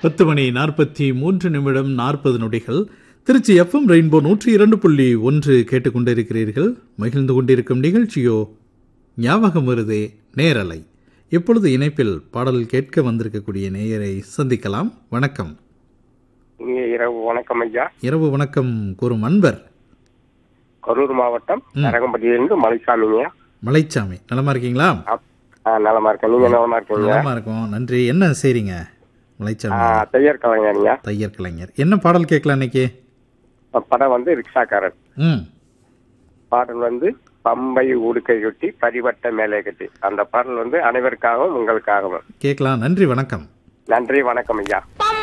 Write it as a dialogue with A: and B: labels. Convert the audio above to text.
A: பத்து மணி நாற்பத்தி மூன்று நிமிடம் நாற்பது நொடிகள் திருச்சி எஃப்எம் ரெயின்போ நூற்றி இரண்டு புள்ளி ஒன்று கேட்டுக்கொண்டிருக்கிறீர்கள் மகிழ்ந்து கொண்டிருக்கும் நிகழ்ச்சியோ ஞாபகம் வருதே நேரலை இப்பொழுது இணைப்பில் பாடல் கேட்க வந்திருக்கக்கூடிய நேயரை சந்திக்கலாம் வணக்கம்
B: இனிய இரவு வணக்கம் ஐயா
A: இரவு வணக்கம் கூறும் அன்பர்
B: கரூர் மாவட்டம் நரகம்பட்டியிலிருந்து மலைசாமிங்க
A: மலைச்சாமி நலமா இருக்கீங்களா
B: அப்- ஆ, நலமா இருக்கேன் நீங்க நலமா இருக்கீங்க
A: நலமா இருக்கோம் நன்றி என்ன செய்றீங்க மலைச்சாமி
B: ஆ, தையர் கலைஞருங்க
A: தையர் கலைஞர் என்ன பாடல் கேட்கலாம் இன்னைக்கு
B: படம் வந்து ரிக்ஷாக்காரன்
A: ம்
B: பாடல் வந்து பம்பை உடுக்கை கட்டி பரிவட்ட மேலே கட்டி அந்த பாடல் வந்து அனைவருக்காகவும் உங்களுக்காகவும்
A: கேட்கலாம் நன்றி வணக்கம்
B: நன்றி வணக்கம் ஐயா
C: பம்பை